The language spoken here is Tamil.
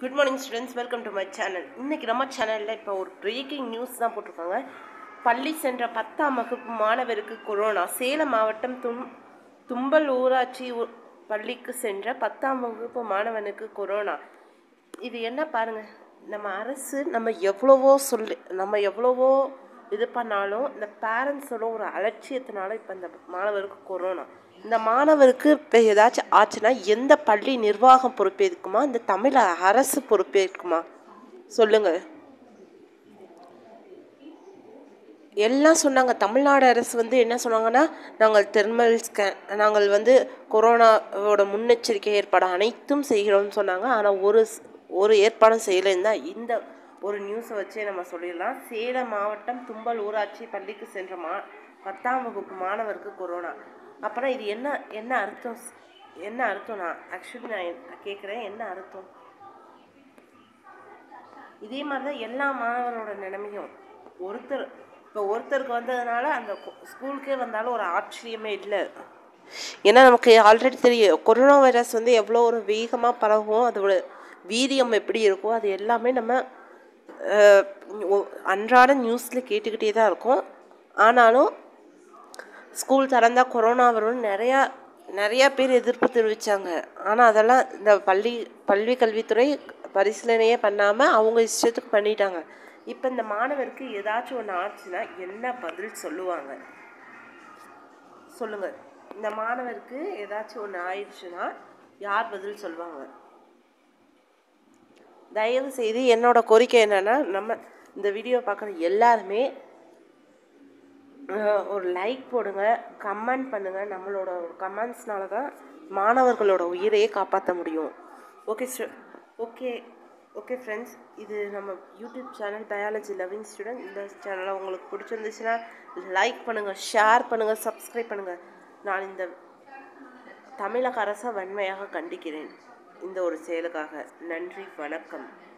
good morning students welcome to my channel இன்னைக்கு நம்ம சேனலில் இப்போ ஒரு பிரேக்கிங் நியூஸ் தான் போட்டிருக்காங்க பள்ளி சென்ற பத்தாம் வகுப்பு மாணவருக்கு கொரோனா சேலம் மாவட்டம் தும் தும்பல் ஊராட்சி ஊ- பள்ளிக்கு சென்ற பத்தாம் வகுப்பு மாணவனுக்கு கொரோனா இது என்ன பாருங்க நம்ம அரசு நம்ம எவ்வளவோ சொல்லி நம்ம எவ்வளவோ இது பண்ணாலும் இந்த பேரண்ட்ஸோட ஒரு அலட்சியத்தினால இப்போ இந்த மாணவருக்கு கொரோனா இந்த மாணவருக்கு இப்போ ஏதாச்சும் ஆச்சுன்னா எந்த பள்ளி நிர்வாகம் பொறுப்பேற்குமா இந்த தமிழ் அரசு பொறுப்பேற்குமா சொல்லுங்க எல்லாம் சொன்னாங்க தமிழ்நாடு அரசு வந்து என்ன சொன்னாங்கன்னா நாங்கள் தெர்மல் ஸ்கேன் நாங்கள் வந்து கொரோனாவோட முன்னெச்சரிக்கை ஏற்பாடு அனைத்தும் செய்கிறோம்னு சொன்னாங்க ஆனால் ஒரு ஸ்- ஒரு ஏற்பாடும் செய்யலைன்னு தான் இந்த ஒரு நியூஸை வச்சே நம்ம சொல்லிடலாம் சேலம் மாவட்டம் தும்பல் ஊராட்சி பள்ளிக்கு சென்ற மா பத்தாம் வகுப்பு மாணவருக்கு கொரோனா அப்புறம் இது என்ன என்ன அர்த்தம் ஸ்- என்ன அர்த்தம் நான் ஆக்சுவலி நான் கேட்குறேன் என்ன அர்த்தம் இதே மாதிரி தான் எல்லா மாணவர்களோட நிலைமையும் ஒருத்தர் இப்போ ஒருத்தருக்கு வந்ததுனால அந்த கு- ஸ்கூலுக்கே வந்தாலும் ஒரு ஆச்சரியமே இல்லை ஏன்னா நமக்கு ஆல்ரெடி தெரியும் கொரோனா வைரஸ் வந்து எவ்வளோ ஒரு வேகமாக பரவும் அதோட வீரியம் எப்படி இருக்கும் அது எல்லாமே நம்ம அஹ், ஒ- அன்றாட நியூஸில் கேட்டுக்கிட்டே தான் இருக்கோம் ஆனாலும் ஸ்கூல் திறந்தா கொரோனா வரும்னு நிறையா நிறையா பேர் எதிர்ப்பு தெரிவித்தாங்க ஆனால் அதெல்லாம் இந்த பள்ளி பள்ளி கல்வித்துறை பரிசீலனையே பண்ணாமல் அவங்க இஷ்டத்துக்கு பண்ணிட்டாங்க இப்போ இந்த மாணவருக்கு ஏதாச்சும் ஒன்று ஆச்சுன்னா என்ன பதில் சொல்லுவாங்க சொல்லுங்க இந்த மாணவருக்கு ஏதாச்சும் ஒன்று ஆயிடுச்சுன்னா யார் பதில் சொல்லுவாங்க தயவு செய்து என்னோட கோரிக்கை என்னன்னா நம்ம இந்த வீடியோ பார்க்குற எல்லாருமே அஹ், ஒரு லைக் போடுங்க கமெண்ட் பண்ணுங்க நம்மளோட கமெண்ட்ஸ்னால தான் மாணவர்களோட உயிரையே காப்பாற்ற முடியும் ஓகே ஓகே ஓகே ஃப்ரெண்ட்ஸ் இது நம்ம YouTube channel biology loving student இந்த சேனலை உங்களுக்கு பிடிச்சிருந்துச்சுன்னா லைக் பண்ணுங்கள் ஷேர் பண்ணுங்கள் சப்ஸ்கிரைப் பண்ணுங்கள் நான் இந்த தமிழக அரசை வன்மையாக கண்டிக்கிறேன் இந்த ஒரு செயலுக்காக நன்றி வணக்கம்